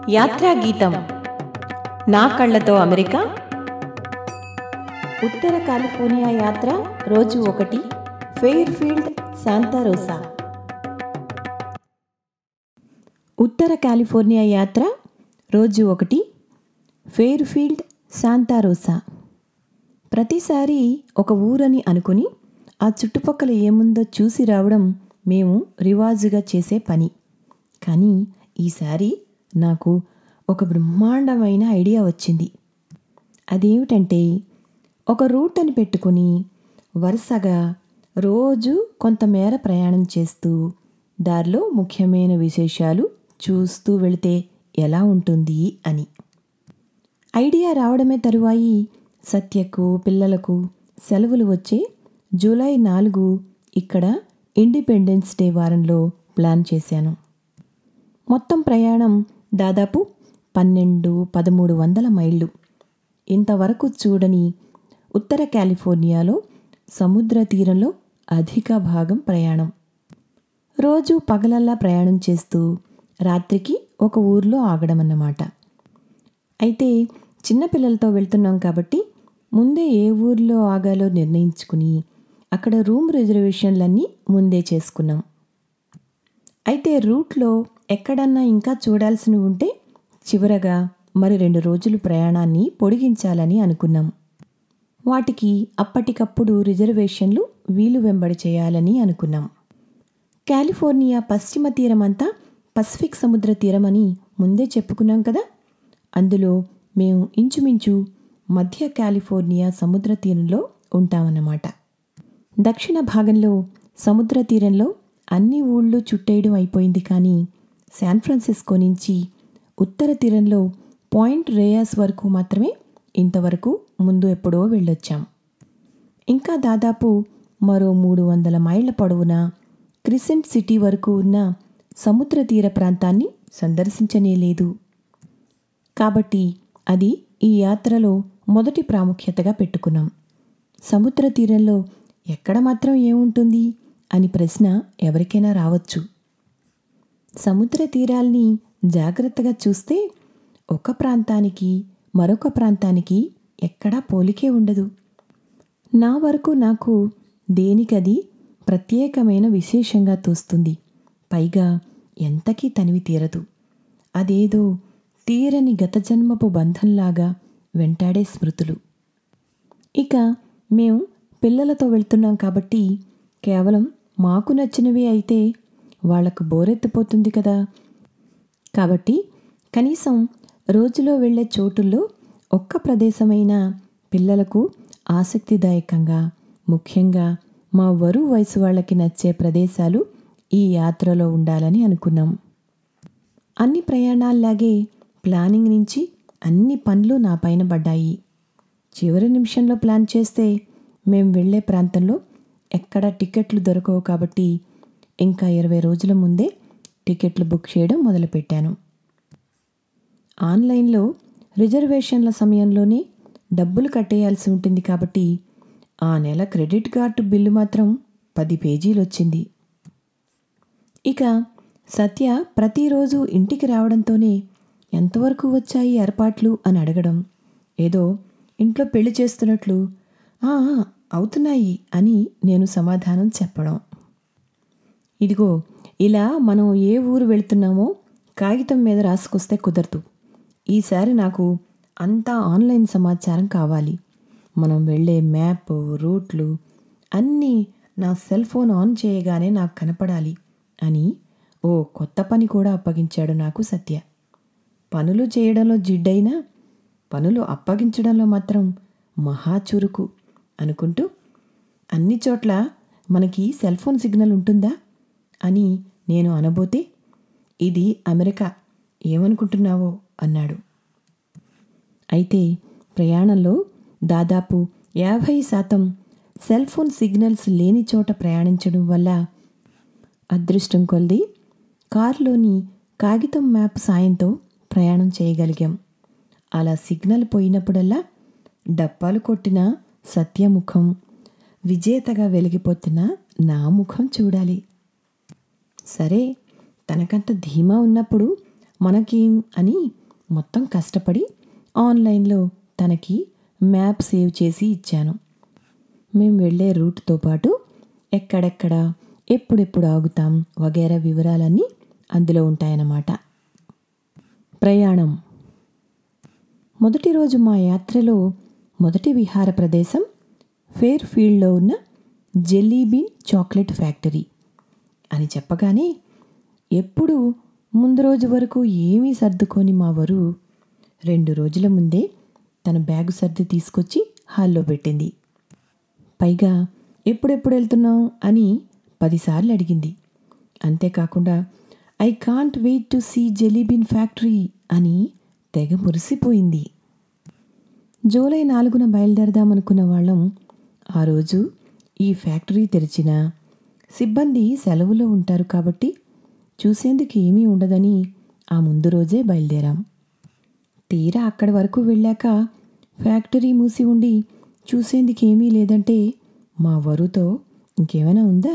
యాత్రా గీతం నా కళ్ళతో అమెరికా ఉత్తర కాలిఫోర్నియా యాత్ర రోజు ఒకటి ఫెయిర్ఫీల్డ్ శాంతారోసా ఉత్తర కాలిఫోర్నియా యాత్ర రోజు ఒకటి ఫెయిర్ఫీల్డ్ శాంతారోసా ప్రతిసారి ఒక ఊరని అనుకుని ఆ చుట్టుపక్కల ఏముందో చూసి రావడం మేము రివాజుగా చేసే పని కానీ ఈసారి నాకు ఒక బ్రహ్మాండమైన ఐడియా వచ్చింది అదేమిటంటే ఒక రూట్ అని పెట్టుకుని వరుసగా రోజు కొంతమేర ప్రయాణం చేస్తూ దారిలో ముఖ్యమైన విశేషాలు చూస్తూ వెళితే ఎలా ఉంటుంది అని ఐడియా రావడమే తరువాయి సత్యకు పిల్లలకు సెలవులు వచ్చే జూలై నాలుగు ఇక్కడ ఇండిపెండెన్స్ డే వారంలో ప్లాన్ చేశాను మొత్తం ప్రయాణం దాదాపు పన్నెండు పదమూడు వందల మైళ్ళు ఇంతవరకు చూడని ఉత్తర కాలిఫోర్నియాలో సముద్ర తీరంలో అధిక భాగం ప్రయాణం రోజు పగలల్లా ప్రయాణం చేస్తూ రాత్రికి ఒక ఊర్లో ఆగడం అన్నమాట అయితే చిన్నపిల్లలతో వెళ్తున్నాం కాబట్టి ముందే ఏ ఊర్లో ఆగాలో నిర్ణయించుకుని అక్కడ రూమ్ రిజర్వేషన్లన్నీ ముందే చేసుకున్నాం అయితే రూట్లో ఎక్కడన్నా ఇంకా చూడాల్సినవి ఉంటే చివరగా మరి రెండు రోజులు ప్రయాణాన్ని పొడిగించాలని అనుకున్నాం వాటికి అప్పటికప్పుడు రిజర్వేషన్లు వీలు వెంబడి చేయాలని అనుకున్నాం కాలిఫోర్నియా పశ్చిమ తీరమంతా పసిఫిక్ సముద్ర తీరమని ముందే చెప్పుకున్నాం కదా అందులో మేము ఇంచుమించు మధ్య కాలిఫోర్నియా సముద్ర తీరంలో ఉంటామన్నమాట దక్షిణ భాగంలో సముద్ర తీరంలో అన్ని ఊళ్ళు చుట్టేయడం అయిపోయింది కానీ శాన్ ఫ్రాన్సిస్కో నుంచి ఉత్తర తీరంలో పాయింట్ రేయాస్ వరకు మాత్రమే ఇంతవరకు ముందు ఎప్పుడో వెళ్ళొచ్చాం ఇంకా దాదాపు మరో మూడు వందల మైళ్ళ పొడవున క్రిసెంట్ సిటీ వరకు ఉన్న సముద్ర తీర ప్రాంతాన్ని సందర్శించనే లేదు కాబట్టి అది ఈ యాత్రలో మొదటి ప్రాముఖ్యతగా పెట్టుకున్నాం సముద్ర తీరంలో ఎక్కడ మాత్రం ఏముంటుంది అని ప్రశ్న ఎవరికైనా రావచ్చు సముద్ర తీరాల్ని జాగ్రత్తగా చూస్తే ఒక ప్రాంతానికి మరొక ప్రాంతానికి ఎక్కడా పోలికే ఉండదు నా వరకు నాకు దేనికది ప్రత్యేకమైన విశేషంగా తోస్తుంది పైగా ఎంతకీ తనివి తీరదు అదేదో తీరని గత జన్మపు బంధంలాగా వెంటాడే స్మృతులు ఇక మేము పిల్లలతో వెళ్తున్నాం కాబట్టి కేవలం మాకు నచ్చినవి అయితే వాళ్లకు బోరెత్తిపోతుంది కదా కాబట్టి కనీసం రోజులో వెళ్ళే చోటుల్లో ఒక్క ప్రదేశమైన పిల్లలకు ఆసక్తిదాయకంగా ముఖ్యంగా మా వరువు వయసు వాళ్ళకి నచ్చే ప్రదేశాలు ఈ యాత్రలో ఉండాలని అనుకున్నాం అన్ని ప్రయాణాల్లాగే ప్లానింగ్ నుంచి అన్ని పనులు నా పైన పడ్డాయి చివరి నిమిషంలో ప్లాన్ చేస్తే మేం వెళ్ళే ప్రాంతంలో ఎక్కడ టికెట్లు దొరకవు కాబట్టి ఇంకా ఇరవై రోజుల ముందే టికెట్లు బుక్ చేయడం మొదలుపెట్టాను ఆన్లైన్లో రిజర్వేషన్ల సమయంలోనే డబ్బులు కట్టేయాల్సి ఉంటుంది కాబట్టి ఆ నెల క్రెడిట్ కార్డు బిల్లు మాత్రం పది పేజీలు వచ్చింది ఇక సత్య ప్రతిరోజు ఇంటికి రావడంతోనే ఎంతవరకు వచ్చాయి ఏర్పాట్లు అని అడగడం ఏదో ఇంట్లో పెళ్లి చేస్తున్నట్లు "ఆ, ఆ, అవుతున్నాయి అని నేను సమాధానం చెప్పడం ఇదిగో ఇలా మనం ఏ ఊరు వెళ్తున్నామో కాగితం మీద రాసుకొస్తే కుదరదు ఈసారి నాకు అంతా ఆన్లైన్ సమాచారం కావాలి మనం వెళ్ళే మ్యాప్ రూట్లు అన్నీ నా సెల్ ఫోన్ ఆన్ చేయగానే నాకు కనపడాలి అని ఓ కొత్త పని కూడా అప్పగించాడు నాకు సత్య పనులు చేయడంలో జిడ్డైనా పనులు అప్పగించడంలో మాత్రం మహా చురుకు అనుకుంటూ అన్ని చోట్ల మనకి సెల్ ఫోన్ సిగ్నల్ ఉంటుందా అని నేను అనబోతే ఇది అమెరికా ఏమనుకుంటున్నావో అన్నాడు అయితే ప్రయాణంలో దాదాపు యాభై శాతం సెల్ ఫోన్ సిగ్నల్స్ లేని చోట ప్రయాణించడం వల్ల అదృష్టం కొలది కారులోని కాగితం మ్యాప్ సాయంతో ప్రయాణం చేయగలిగాం అలా సిగ్నల్ పోయినప్పుడల్లా డప్పాలు కొట్టిన సత్యముఖం విజేతగా వెలిగిపోతున్న నా ముఖం చూడాలి సరే తనకంత ధీమా ఉన్నప్పుడు మనకేం అని మొత్తం కష్టపడి ఆన్లైన్లో తనకి మ్యాప్ సేవ్ చేసి ఇచ్చాను మేము వెళ్ళే రూట్తో పాటు ఎక్కడెక్కడ ఎప్పుడెప్పుడు ఆగుతాం వగేరా వివరాలన్నీ అందులో ఉంటాయన్నమాట ప్రయాణం మొదటి రోజు మా యాత్రలో మొదటి విహార ప్రదేశం ఫేర్ ఫీల్డ్లో ఉన్న జెల్లీబీన్ చాక్లెట్ ఫ్యాక్టరీ అని చెప్పగానే ఎప్పుడు ముందు రోజు వరకు ఏమీ సర్దుకొని మా వరు రెండు రోజుల ముందే తన బ్యాగు సర్ది తీసుకొచ్చి హాల్లో పెట్టింది పైగా ఎప్పుడెప్పుడు వెళ్తున్నావు అని పదిసార్లు అడిగింది అంతేకాకుండా I can't wait to see jellybean factory అని తెగ మురిసిపోయింది జూలై నాలుగున బయలుదేరదామనుకున్న వాళ్ళం ఆ రోజు ఈ ఫ్యాక్టరీ తెరిచిన సిబ్బంది సెలవులో ఉంటారు కాబట్టి చూసేందుకు ఏమీ ఉండదని ఆ ముందు రోజే బయలుదేరాం తీరా అక్కడి వరకు వెళ్ళాక ఫ్యాక్టరీ మూసి ఉండి చూసేందుకు ఏమీ లేదంటే మా వరుతో ఇంకేమైనా ఉందా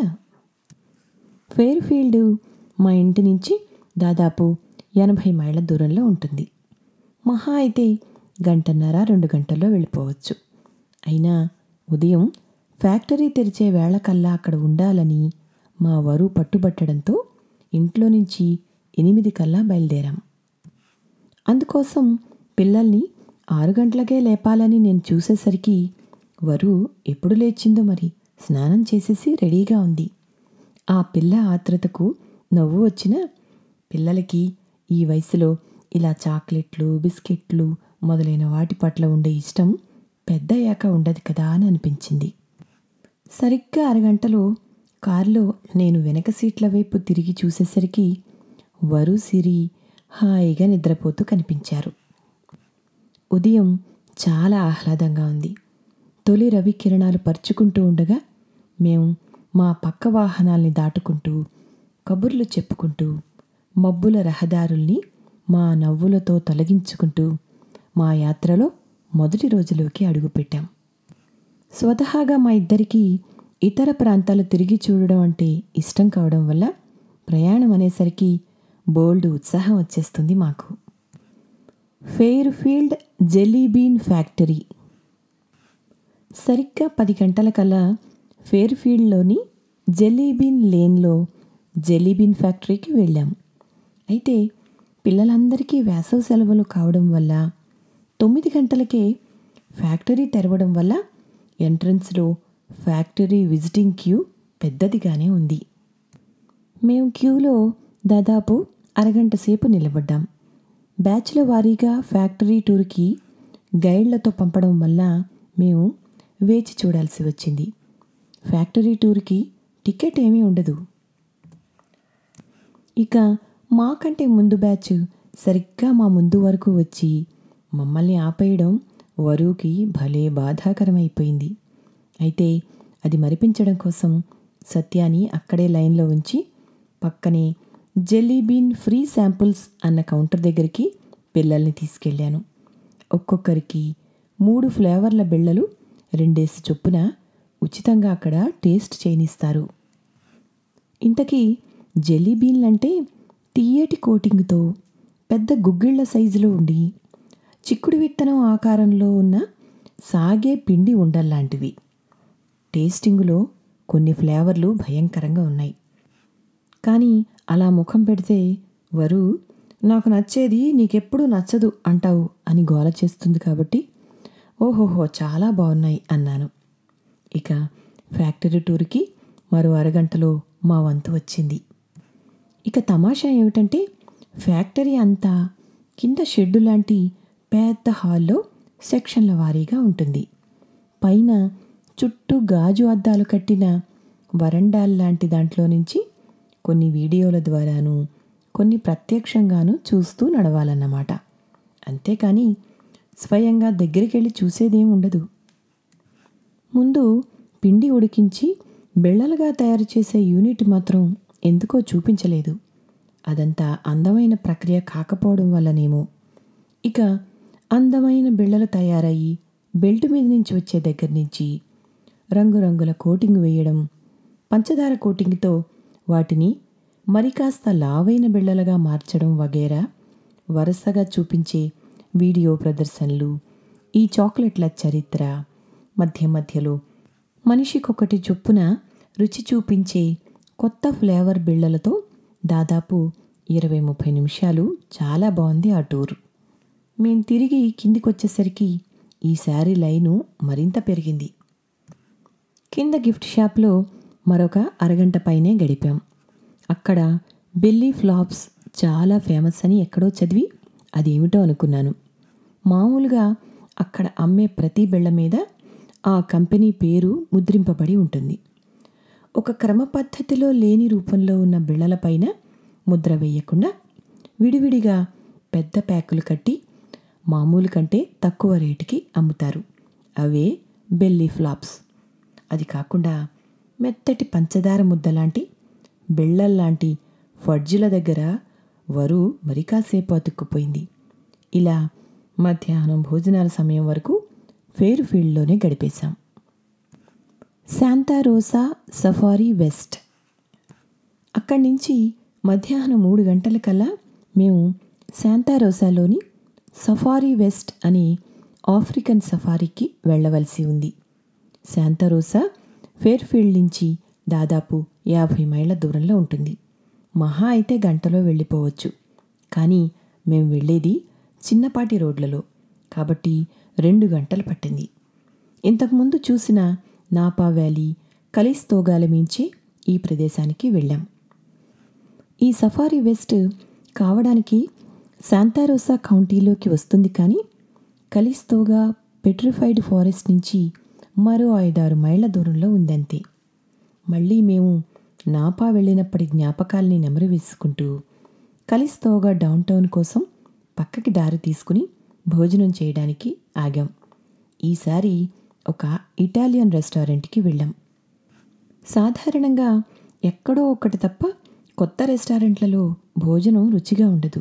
ఫెయిర్ ఫీల్డ్ మా ఇంటి నుంచి దాదాపు ఎనభై మైళ్ళ దూరంలో ఉంటుంది మహా అయితే గంటన్నర రెండు గంటల్లో వెళ్ళిపోవచ్చు అయినా ఉదయం ఫ్యాక్టరీ తెరిచే వేళకల్లా అక్కడ ఉండాలని మా వరు పట్టుబట్టడంతో ఇంట్లో నుంచి ఎనిమిది కల్లా బయలుదేరాం అందుకోసం పిల్లల్ని ఆరు గంటలకే లేపాలని నేను చూసేసరికి వరు ఎప్పుడు లేచిందో మరి స్నానం చేసేసి రెడీగా ఉంది ఆ పిల్ల ఆత్రతకు నవ్వు వచ్చిన పిల్లలకి ఈ వయసులో ఇలా చాక్లెట్లు బిస్కెట్లు మొదలైన వాటి పట్ల ఉండే ఇష్టం పెద్దయ్యాక ఉండదు కదా అని అనిపించింది సరిగ్గా అరగంటలో కారులో నేను వెనక సీట్ల వైపు తిరిగి చూసేసరికి వరు సిరి హాయిగా నిద్రపోతూ కనిపించారు ఉదయం చాలా ఆహ్లాదంగా ఉంది తొలి రవి కిరణాలు పరుచుకుంటూ ఉండగా మేము మా పక్క వాహనాల్ని దాటుకుంటూ కబుర్లు చెప్పుకుంటూ మబ్బుల రహదారుల్ని మా నవ్వులతో తొలగించుకుంటూ మా యాత్రలో మొదటి రోజులోకి అడుగుపెట్టాం స్వతహాగా మా ఇద్దరికీ ఇతర ప్రాంతాలు తిరిగి చూడడం అంటే ఇష్టం కావడం వల్ల ప్రయాణం అనేసరికి బోల్డ్ ఉత్సాహం వచ్చేస్తుంది మాకు ఫెయిర్ ఫీల్డ్ జెలీబీన్ ఫ్యాక్టరీ సరిగ్గా పది గంటలకల్లా ఫెయిర్ ఫీల్డ్లోని జెలీబీన్ లేన్లో జెలీబీన్ ఫ్యాక్టరీకి వెళ్ళాం అయితే పిల్లలందరికీ వేసవి సెలవులు కావడం వల్ల తొమ్మిది గంటలకే ఫ్యాక్టరీ తెరవడం వల్ల ఎంట్రన్స్లో ఫ్యాక్టరీ విజిటింగ్ క్యూ పెద్దదిగానే ఉంది మేము క్యూలో దాదాపు అరగంట సేపు నిలబడ్డాం బ్యాచ్ల వారీగా ఫ్యాక్టరీ టూర్కి గైడ్లతో పంపడం వల్ల మేము వేచి చూడాల్సి వచ్చింది ఫ్యాక్టరీ టూర్కి టికెట్ ఏమీ ఉండదు ఇక మాకంటే ముందు బ్యాచ్ సరిగ్గా మా ముందు వరకు వచ్చి మమ్మల్ని ఆపేయడం వరువుకి భలే బాధాకరమైపోయింది అయితే అది మరిపించడం కోసం సత్యాని అక్కడే లైన్లో ఉంచి పక్కనే జెల్లీబీన్ ఫ్రీ శాంపుల్స్ అన్న కౌంటర్ దగ్గరికి పిల్లల్ని తీసుకెళ్ళాను ఒక్కొక్కరికి మూడు ఫ్లేవర్ల బిళ్ళలు రెండేసి చొప్పున ఉచితంగా అక్కడ టేస్ట్ చేయనిస్తారు ఇంతకీ జెల్లీబీన్లంటే తీయటి కోటింగ్తో పెద్ద గుగ్గిళ్ళ సైజులో ఉండి చిక్కుడు విత్తనం ఆకారంలో ఉన్న సాగే పిండి ఉండల్లాంటివి టేస్టింగులో కొన్ని ఫ్లేవర్లు భయంకరంగా ఉన్నాయి కానీ అలా ముఖం పెడితే వరు నాకు నచ్చేది నీకెప్పుడు నచ్చదు అంటావు అని గోల చేస్తుంది కాబట్టి ఓహోహో చాలా బాగున్నాయి అన్నాను ఇక ఫ్యాక్టరీ టూర్కి మరో అరగంటలో మా వంతు వచ్చింది ఇక తమాషా ఏమిటంటే ఫ్యాక్టరీ అంతా కింద షెడ్డు లాంటి పెద్ద హాల్లో సెక్షన్ల వారీగా ఉంటుంది పైన చుట్టూ గాజు అద్దాలు కట్టిన వరండాల్ లాంటి దాంట్లో నుంచి కొన్ని వీడియోల ద్వారాను కొన్ని ప్రత్యక్షంగాను చూస్తూ నడవాలన్నమాట అంతేకాని స్వయంగా దగ్గరికి వెళ్ళి చూసేదేం ఉండదు ముందు పిండి ఉడికించి బెళ్ళలుగా తయారు చేసే యూనిట్ మాత్రం ఎందుకో చూపించలేదు అదంతా అందమైన ప్రక్రియ కాకపోవడం వల్లనేమో ఇక అందమైన బిళ్ళలు తయారయ్యి బెల్ట్ మీద నుంచి వచ్చే దగ్గర నుంచి రంగురంగుల కోటింగ్ వేయడం పంచదార కోటింగ్తో వాటిని మరి కాస్త లావైన బిళ్ళలుగా మార్చడం వగేరా వరుసగా చూపించే వీడియో ప్రదర్శనలు ఈ చాక్లెట్ల చరిత్ర మధ్య మధ్యలో మనిషికొకటి చొప్పున రుచి చూపించే కొత్త ఫ్లేవర్ బిళ్ళలతో దాదాపు ఇరవై ముప్పై నిమిషాలు చాలా బాగుంది ఆ టూర్ మేం తిరిగి కిందికొచ్చేసరికి ఈసారి లైను మరింత పెరిగింది కింద గిఫ్ట్ షాప్లో మరొక అరగంట పైనే గడిపాం అక్కడ బెల్లీ ఫ్లాప్స్ చాలా ఫేమస్ అని ఎక్కడో చదివి అదేమిటో అనుకున్నాను మామూలుగా అక్కడ అమ్మే ప్రతి బిళ్ళ మీద ఆ కంపెనీ పేరు ముద్రింపబడి ఉంటుంది ఒక క్రమ పద్ధతిలో లేని రూపంలో ఉన్న బిళ్ళలపైన ముద్ర వేయకుండా విడివిడిగా పెద్ద ప్యాకులు కట్టి మామూలు కంటే తక్కువ రేటుకి అమ్ముతారు అవే బెల్లీ ఫ్లాప్స్ అది కాకుండా మెత్తటి పంచదార ముద్దలాంటి బిళ్ళల్లాంటి ఫడ్జుల దగ్గర వరు మరి కాసేపు అతుక్కుపోయింది ఇలా మధ్యాహ్నం భోజనాల సమయం వరకు ఫేర్ ఫీల్డ్లోనే గడిపేశాం శాంతా రోసా సఫారీ వెస్ట్ అక్కడి నుంచి మధ్యాహ్నం మూడు గంటలకల్లా మేము శాంతా రోసాలోని సఫారీ వెస్ట్ అనే ఆఫ్రికన్ సఫారీకి వెళ్ళవలసి ఉంది శాంతారోసా ఫేర్ఫీల్డ్ నుంచి దాదాపు యాభై మైళ్ళ దూరంలో ఉంటుంది మహా అయితే గంటలో వెళ్ళిపోవచ్చు కానీ మేము వెళ్ళేది చిన్నపాటి రోడ్లలో కాబట్టి రెండు గంటలు పట్టింది ఇంతకుముందు చూసిన నాపా వ్యాలీ కలిస్తోగాల మించి ఈ ప్రదేశానికి వెళ్ళాం ఈ సఫారీ వెస్ట్ కావడానికి శాంతారోసా కౌంటీలోకి వస్తుంది కానీ కలిస్తోగా పెట్రిఫైడ్ ఫారెస్ట్ నుంచి మరో ఐదారు మైళ్ళ దూరంలో ఉందంతే మళ్ళీ మేము నాపా వెళ్ళినప్పటి జ్ఞాపకాల్ని నెమరు వేసుకుంటూ కలిస్తోగా డౌన్ టౌన్ కోసం పక్కకి దారి తీసుకుని భోజనం చేయడానికి ఆగాం ఈసారి ఒక ఇటాలియన్ రెస్టారెంట్కి వెళ్ళాం సాధారణంగా ఎక్కడో ఒకటి తప్ప కొత్త రెస్టారెంట్లలో భోజనం రుచిగా ఉండదు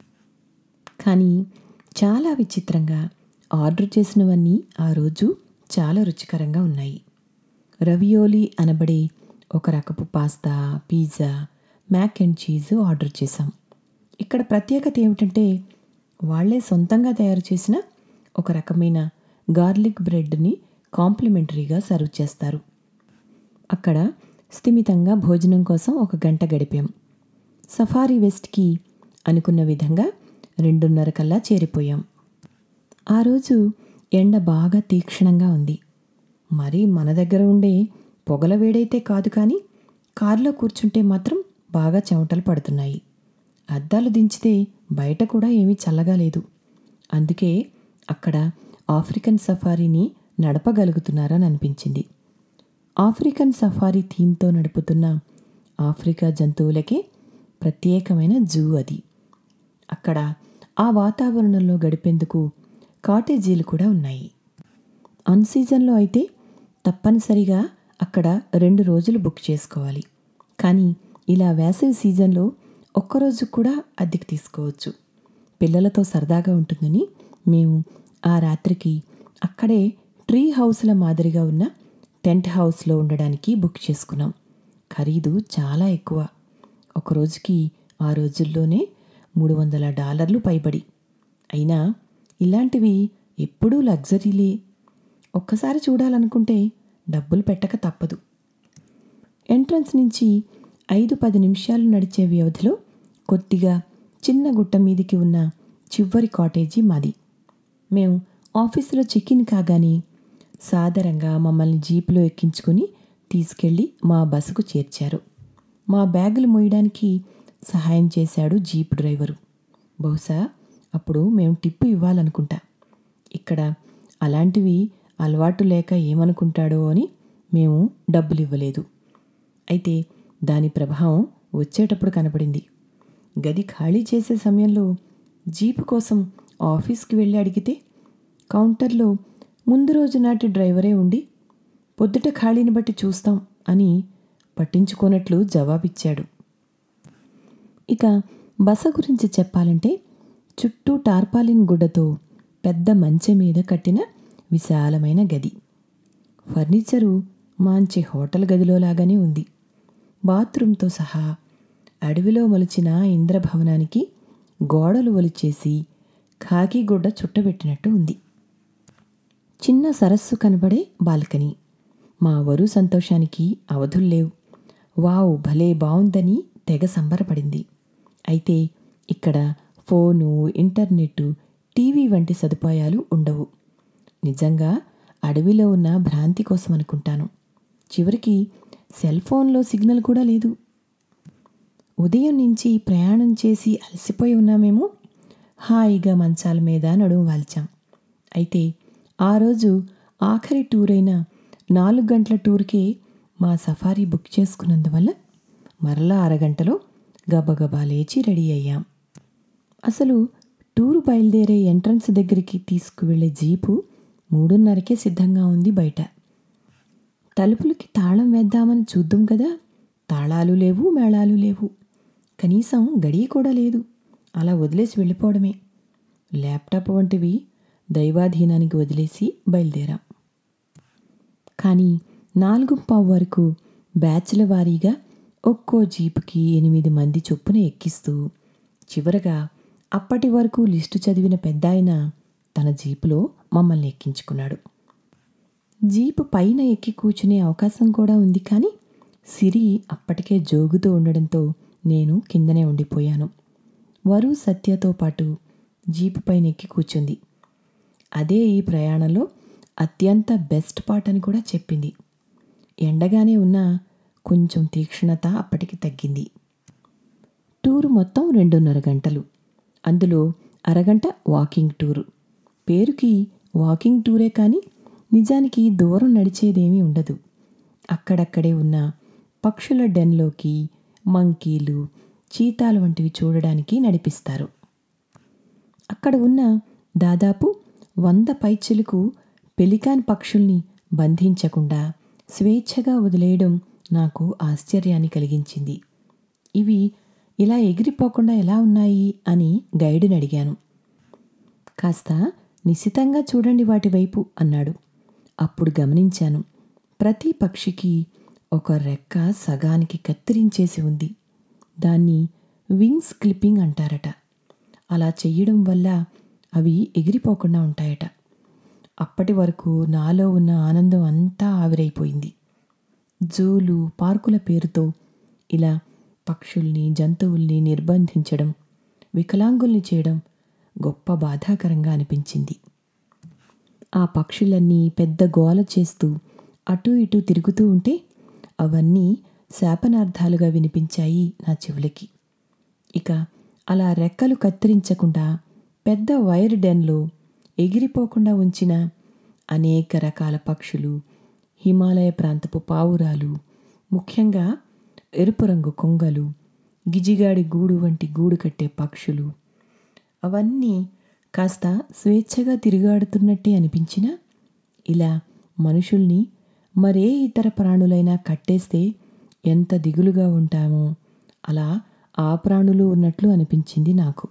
కానీ చాలా విచిత్రంగా ఆర్డర్ చేసినవన్నీ ఆ రోజు చాలా రుచికరంగా ఉన్నాయి రవియోలి అనబడే ఒక రకపు pasta pizza mac and cheese order చేశాం ఇక్కడ ప్రత్యేకత ఏమిటంటే వాళ్ళే సొంతంగా తయారు చేసిన ఒక రకమైన గార్లిక్ బ్రెడ్ని కాంప్లిమెంటరీగా సర్వ్ చేస్తారు అక్కడ స్థిమితంగా భోజనం కోసం ఒక గంట గడిపాం సఫారీ వెస్ట్కి అనుకున్న విధంగా రెండున్నర కల్లా చేరిపోయాం ఆ రోజు ఎండ బాగా తీక్షణంగా ఉంది మరి మన దగ్గర ఉండే పొగల వేడైతే కాదు కానీ కారులో కూర్చుంటే మాత్రం బాగా చెమటలు పడుతున్నాయి అద్దాలు దించితే బయట కూడా ఏమీ చల్లగా లేదు అందుకే అక్కడ ఆఫ్రికన్ సఫారీని నడపగలుగుతున్నారని అనిపించింది ఆఫ్రికన్ సఫారీ థీమ్తో నడుపుతున్న ఆఫ్రికా జంతువులకే ప్రత్యేకమైన జూ అది అక్కడ ఆ వాతావరణంలో గడిపేందుకు కాటేజీలు కూడా ఉన్నాయి అన్ సీజన్లో అయితే తప్పనిసరిగా అక్కడ రెండు రోజులు బుక్ చేసుకోవాలి కానీ ఇలా వేసవి సీజన్లో ఒక్కరోజు కూడా అద్దెకు తీసుకోవచ్చు పిల్లలతో సరదాగా ఉంటుందని మేము ఆ రాత్రికి అక్కడే ట్రీ హౌస్ల మాదిరిగా ఉన్న టెంట్ హౌస్లో ఉండడానికి బుక్ చేసుకున్నాం ఖరీదు చాలా ఎక్కువ ఒక రోజుకి ఆ రోజుల్లోనే మూడు వందల డాలర్లు పైబడి అయినా ఇలాంటివి ఎప్పుడూ లగ్జరీలే ఒక్కసారి చూడాలనుకుంటే డబ్బులు పెట్టక తప్పదు ఎంట్రన్స్ నుంచి ఐదు పది నిమిషాలు నడిచే వ్యవధిలో కొద్దిగా చిన్న గుట్ట మీదికి ఉన్న చివరి కాటేజీ మాది మేము ఆఫీసులో చెక్ ఇన్ కాగానే సాదరంగా మమ్మల్ని జీపులో ఎక్కించుకుని తీసుకెళ్ళి మా బస్సుకు చేర్చారు మా బ్యాగులు మోయడానికి సహాయం చేశాడు జీప్ డ్రైవరు బహుశా అప్పుడు మేము టిప్పు ఇవ్వాలనుకుంటా ఇక్కడ అలాంటివి అలవాటు లేక ఏమనుకుంటాడో అని మేము డబ్బులు ఇవ్వలేదు అయితే దాని ప్రభావం వచ్చేటప్పుడు కనపడింది గది ఖాళీ చేసే సమయంలో జీపు కోసం ఆఫీస్కి వెళ్ళి అడిగితే కౌంటర్లో ముందు రోజు నాటి డ్రైవరే ఉండి పొద్దుట ఖాళీని బట్టి చూస్తాం అని పట్టించుకోనట్లు జవాబిచ్చాడు ఇక బస గురించి చెప్పాలంటే చుట్టూ టార్పాలిన్ గుడ్డతో పెద్ద మంచె మీద కట్టిన విశాలమైన గది ఫర్నిచరు మంచి హోటల్ గదిలో లాగానే ఉంది బాత్రూంతో సహా అడవిలో మలిచిన ఇంద్రభవనానికి గోడలు ఒలిచేసి ఖాకీ గుడ్డ చుట్టబెట్టినట్టు ఉంది చిన్న సరస్సు కనబడే బాల్కనీ మా వరు సంతోషానికి అవధుల్లేవు వావ్ భలే బావుందని తెగ సంబరపడింది అయితే ఇక్కడ ఫోను ఇంటర్నెట్ టీవీ వంటి సదుపాయాలు ఉండవు నిజంగా అడవిలో ఉన్న భ్రాంతి కోసం అనుకుంటాను చివరికి సెల్ ఫోన్లో సిగ్నల్ కూడా లేదు ఉదయం నుంచి ప్రయాణం చేసి అలసిపోయి ఉన్నామేమో హాయిగా మంచాల మీద నడుము వాల్చాం అయితే ఆ రోజు ఆఖరి టూర్ అయిన నాలుగు గంటల టూర్కే మా సఫారీ బుక్ చేసుకున్నందువల్ల మరలా అరగంటలో గబగబా లేచి రెడీ అయ్యాం అసలు టూరు బయలుదేరే ఎంట్రన్స్ దగ్గరికి తీసుకువెళ్ళే జీపు మూడున్నరకే సిద్ధంగా ఉంది బయట తలుపులకి తాళం వేద్దామని చూద్దాం కదా తాళాలు లేవు మేళాలు లేవు కనీసం గడియ కూడా లేదు అలా వదిలేసి వెళ్ళిపోవడమే ల్యాప్టాప్ వంటివి దైవాధీనానికి వదిలేసి బయలుదేరాం కానీ నాలుగు పావు వరకు బ్యాచ్ల వారీగా ఒక్కో జీపుకి ఎనిమిది మంది చొప్పున ఎక్కిస్తూ చివరగా అప్పటి వరకు లిస్టు చదివిన పెద్దాయన తన జీపులో మమ్మల్ని ఎక్కించుకున్నాడు జీపు పైన ఎక్కి కూర్చునే అవకాశం కూడా ఉంది కానీ సిరి అప్పటికే జోగుతూ ఉండడంతో నేను కిందనే ఉండిపోయాను వరు సత్యతో పాటు జీపు పైన ఎక్కి కూర్చుంది అదే ఈ ప్రయాణంలో అత్యంత బెస్ట్ పార్ట్ అని కూడా చెప్పింది ఎండగానే ఉన్న కొంచెం తీక్షణత అప్పటికి తగ్గింది టూర్ మొత్తం రెండున్నర గంటలు అందులో అరగంట వాకింగ్ టూరు పేరుకి వాకింగ్ టూరే కానీ నిజానికి దూరం నడిచేదేమీ ఉండదు అక్కడక్కడే ఉన్న పక్షుల డెన్లోకి మంకీలు చీతాలు వంటివి చూడడానికి నడిపిస్తారు అక్కడ ఉన్న దాదాపు వంద పైచిలకు పెలికాన్ పక్షుల్ని బంధించకుండా స్వేచ్ఛగా వదిలేయడం నాకు ఆశ్చర్యాన్ని కలిగించింది ఇవి ఇలా ఎగిరిపోకుండా ఎలా ఉన్నాయి అని గైడుని అడిగాను కాస్త నిశితంగా చూడండి వాటి వైపు అన్నాడు అప్పుడు గమనించాను ప్రతి పక్షికి ఒక రెక్క సగానికి కత్తిరించేసి ఉంది దాన్ని వింగ్స్ క్లిప్పింగ్ అంటారట అలా చెయ్యడం వల్ల అవి ఎగిరిపోకుండా ఉంటాయట అప్పటి వరకు నాలో ఉన్న ఆనందం అంతా ఆవిరైపోయింది జూలు పార్కుల పేరుతో ఇలా పక్షుల్ని జంతువుల్ని నిర్బంధించడం వికలాంగుల్ని చేయడం గొప్ప బాధాకరంగా అనిపించింది ఆ పక్షులన్నీ పెద్ద గోల చేస్తూ అటూ ఇటూ తిరుగుతూ ఉంటే అవన్నీ శాపనార్థాలుగా వినిపించాయి నా చెవులకి ఇక అలా రెక్కలు కత్తిరించకుండా పెద్ద వైర్ డెన్లో ఎగిరిపోకుండా ఉంచిన అనేక రకాల పక్షులు హిమాలయ ప్రాంతపు పావురాలు ముఖ్యంగా ఎరుపు రంగు కొంగలు గిజిగాడి గూడు వంటి గూడు కట్టే పక్షులు అవన్నీ కాస్త స్వేచ్ఛగా తిరుగాడుతున్నట్టే అనిపించినా ఇలా మనుషుల్ని మరే ఇతర ప్రాణులైనా కట్టేస్తే ఎంత దిగులుగా ఉంటామో అలా ఆ ప్రాణులు ఉన్నట్లు అనిపించింది నాకు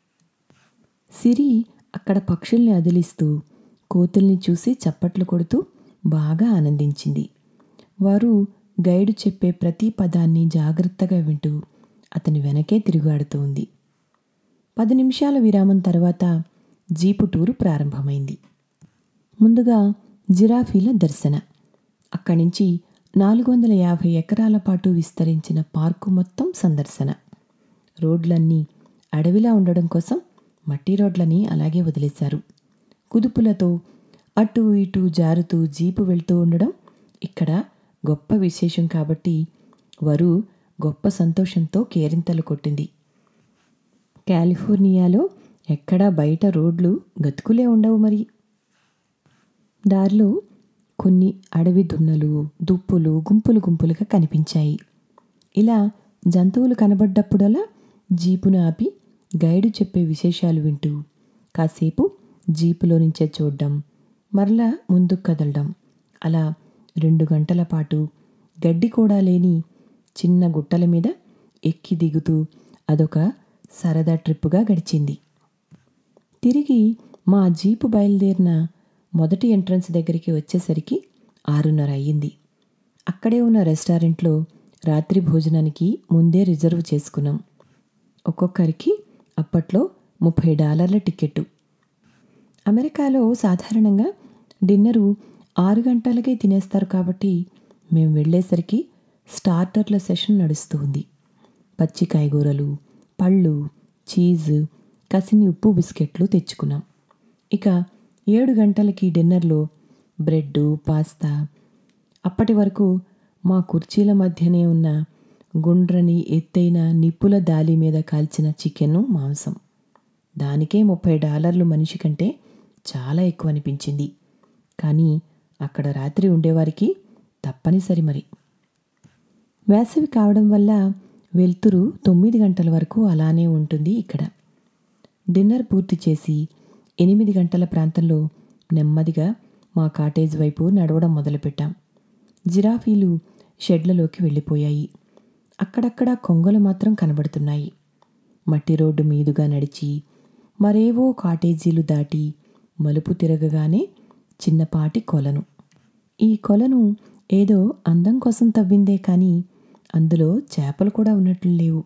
సిరి అక్కడ పక్షుల్ని అదిలిస్తూ కోతుల్ని చూసి చప్పట్లు కొడుతూ బాగా ఆనందించింది వారు గైడు చెప్పే ప్రతి పదాన్ని జాగ్రత్తగా వింటూ అతని వెనకే తిరుగాడుతూ ఉంది పది నిమిషాల విరామం తర్వాత జీపు టూరు ప్రారంభమైంది ముందుగా జిరాఫీల దర్శన అక్కడి నుంచి నాలుగు వందల యాభై ఎకరాల పాటు విస్తరించిన పార్కు మొత్తం సందర్శన రోడ్లన్నీ అడవిలా ఉండడం కోసం మట్టి రోడ్లని అలాగే వదిలేశారు కుదుపులతో అటు ఇటు జారుతూ జీపు వెళ్తూ ఉండడం ఇక్కడ గొప్ప విశేషం కాబట్టి వరు గొప్ప సంతోషంతో కేరింతలు కొట్టింది కాలిఫోర్నియాలో ఎక్కడా బయట రోడ్లు గతుకులే ఉండవు మరి దారిలో కొన్ని అడవి దున్నలు దుప్పులు గుంపులు గుంపులుగా కనిపించాయి ఇలా జంతువులు కనబడ్డప్పుడల్లా జీపును ఆపి గైడు చెప్పే విశేషాలు వింటూ కాసేపు జీపులో నుంచే చూడడం మరలా ముందుకు కదలడం అలా రెండు గంటల పాటు గడ్డి కూడా లేని చిన్న గుట్టల మీద ఎక్కి దిగుతూ అదొక సరదా ట్రిప్పుగా గడిచింది తిరిగి మా జీపు బయలుదేరిన మొదటి ఎంట్రన్స్ దగ్గరికి వచ్చేసరికి ఆరున్నర అయ్యింది అక్కడే ఉన్న రెస్టారెంట్లో రాత్రి భోజనానికి ముందే రిజర్వ్ చేసుకున్నాం ఒక్కొక్కరికి అప్పట్లో ముప్పై డాలర్ల టికెట్టు అమెరికాలో సాధారణంగా డిన్నరు ఆరు గంటలకే తినేస్తారు కాబట్టి మేము వెళ్ళేసరికి స్టార్టర్ల సెషన్ నడుస్తూ ఉంది పచ్చి కాయగూరలు పళ్ళు చీజ్ కసిని ఉప్పు బిస్కెట్లు తెచ్చుకున్నాం ఇక ఏడు గంటలకి డిన్నర్లో బ్రెడ్ పాస్తా అప్పటి వరకు మా కుర్చీల మధ్యనే ఉన్న గుండ్రని ఎత్తైన నిప్పుల దాలి మీద కాల్చిన చికెను మాంసం దానికే ముప్పై డాలర్లు మనిషి కంటే చాలా ఎక్కువ అనిపించింది కానీ అక్కడ రాత్రి ఉండేవారికి తప్పనిసరి మరి వేసవి కావడం వల్ల వెలుతురు తొమ్మిది గంటల వరకు అలానే ఉంటుంది ఇక్కడ డిన్నర్ పూర్తి చేసి ఎనిమిది గంటల ప్రాంతంలో నెమ్మదిగా మా కాటేజ్ వైపు నడవడం మొదలుపెట్టాం జిరాఫీలు షెడ్లలోకి వెళ్ళిపోయాయి అక్కడక్కడ కొంగలు మాత్రం కనబడుతున్నాయి మట్టి రోడ్డు మీదుగా నడిచి మరేవో కాటేజీలు దాటి మలుపు తిరగగానే చిన్నపాటి కొలను ఈ కొలను ఏదో అందం కోసం తవ్విందే కానీ అందులో చేపలు కూడా ఉన్నట్లు లేవు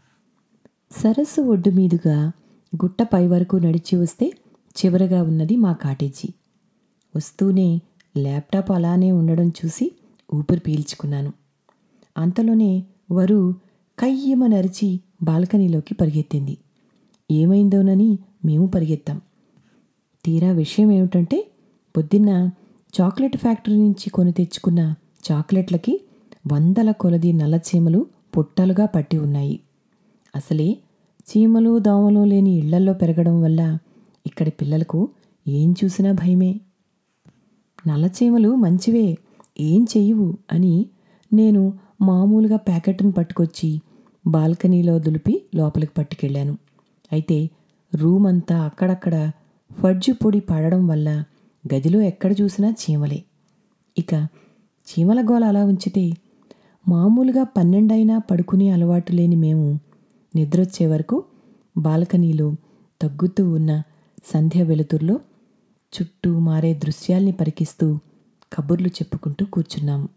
సరస్సు ఒడ్డు మీదుగా గుట్ట పై వరకు నడిచి వస్తే చివరగా ఉన్నది మా కాటేజీ వస్తూనే ల్యాప్టాప్ అలానే ఉండడం చూసి ఊపిరి పీల్చుకున్నాను అంతలోనే వరు కయ్యమ నరిచి బాల్కనీలోకి పరిగెత్తింది ఏమైందోనని మేము పరిగెత్తాం తీరా విషయం ఏమిటంటే పొద్దున్న చాక్లెట్ ఫ్యాక్టరీ నుంచి కొని తెచ్చుకున్న చాక్లెట్లకి వందల కొలది నల్ల చీమలు పుట్టలుగా పట్టి ఉన్నాయి అసలే చీమలు దోమలు లేని ఇళ్లల్లో పెరగడం వల్ల ఇక్కడి పిల్లలకు ఏం చూసినా భయమే నల్లచీమలు మంచివే ఏం చెయ్యవు అని నేను మామూలుగా ప్యాకెట్ను పట్టుకొచ్చి బాల్కనీలో దులిపి లోపలికి పట్టుకెళ్ళాను అయితే రూమ్ అంతా అక్కడక్కడ ఫడ్జు పొడి పడడం వల్ల గదిలో ఎక్కడ చూసినా చీమలే ఇక చీమల గోల అలా ఉంచితే మామూలుగా పన్నెండైనా పడుకునే అలవాటు లేని మేము నిద్రొచ్చే వరకు బాల్కనీలో తగ్గుతూ ఉన్న సంధ్య వెలుతుర్లో చుట్టూ మారే దృశ్యాల్ని పరికిస్తూ కబుర్లు చెప్పుకుంటూ కూర్చున్నాము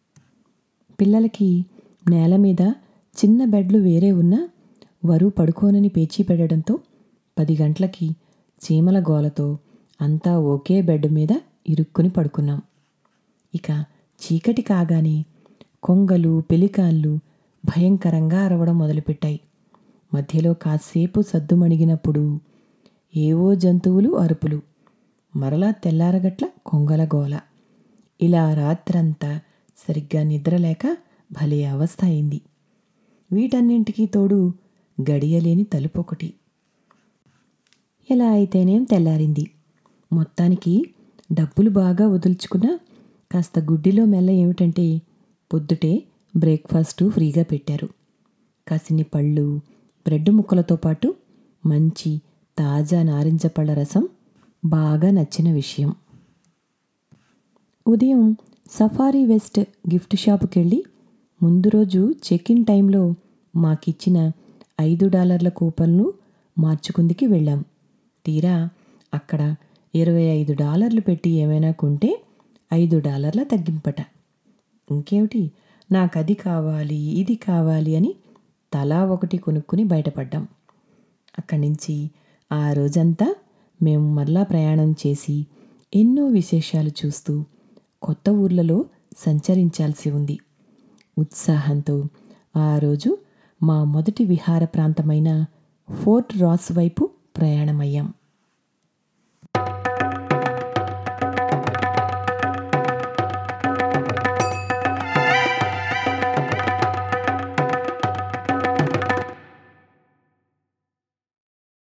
పిల్లలకి నేల మీద చిన్న బెడ్లు వేరే ఉన్నా వరు పడుకోనని పేచీ పెట్టడంతో పది గంటలకి చీమల గోలతో అంతా ఒకే బెడ్ మీద ఇరుక్కుని పడుకున్నాం ఇక చీకటి కాగానే కొంగలు పెలికాన్లు భయంకరంగా అరవడం మొదలుపెట్టాయి మధ్యలో కాసేపు సద్దుమణిగినప్పుడు ఏవో జంతువులు అరుపులు మరలా తెల్లారగట్ల కొంగల గోల ఇలా రాత్రంతా సరిగ్గా నిద్రలేక భలే అవస్థ అయింది వీటన్నింటికీ తోడు గడియలేని తలుపొకటి ఎలా అయితేనేం తెల్లారింది మొత్తానికి డబ్బులు బాగా వదులుచుకున్నా కాస్త గుడ్డిలో మెల్ల ఏమిటంటే పొద్దుటే బ్రేక్ఫాస్టు ఫ్రీగా పెట్టారు కాసిని పళ్ళు బ్రెడ్ ముక్కలతో పాటు మంచి తాజా నారింజ పళ్ళ రసం బాగా నచ్చిన విషయం ఉదయం సఫారీ వెస్ట్ గిఫ్ట్ షాపుకి వెళ్ళి ముందు రోజు చెక్ ఇన్ టైంలో మాకిచ్చిన ఐదు డాలర్ల కూపన్లు మార్చుకుందికి వెళ్ళాం తీరా అక్కడ ఇరవై ఐదు డాలర్లు పెట్టి ఏమైనా కొంటే ఐదు డాలర్ల తగ్గింపట ఇంకేమిటి నాకు అది కావాలి ఇది కావాలి అని తలా ఒకటి కొనుక్కుని బయటపడ్డాం అక్కడి నుంచి ఆ రోజంతా మేము మరలా ప్రయాణం చేసి ఎన్నో విశేషాలు చూస్తూ కొత్త ఊర్లలో సంచరించాల్సి ఉంది ఉత్సాహంతో ఆ రోజు మా మొదటి విహార ప్రాంతమైన ఫోర్ట్ రాస్ వైపు ప్రయాణమయ్యాం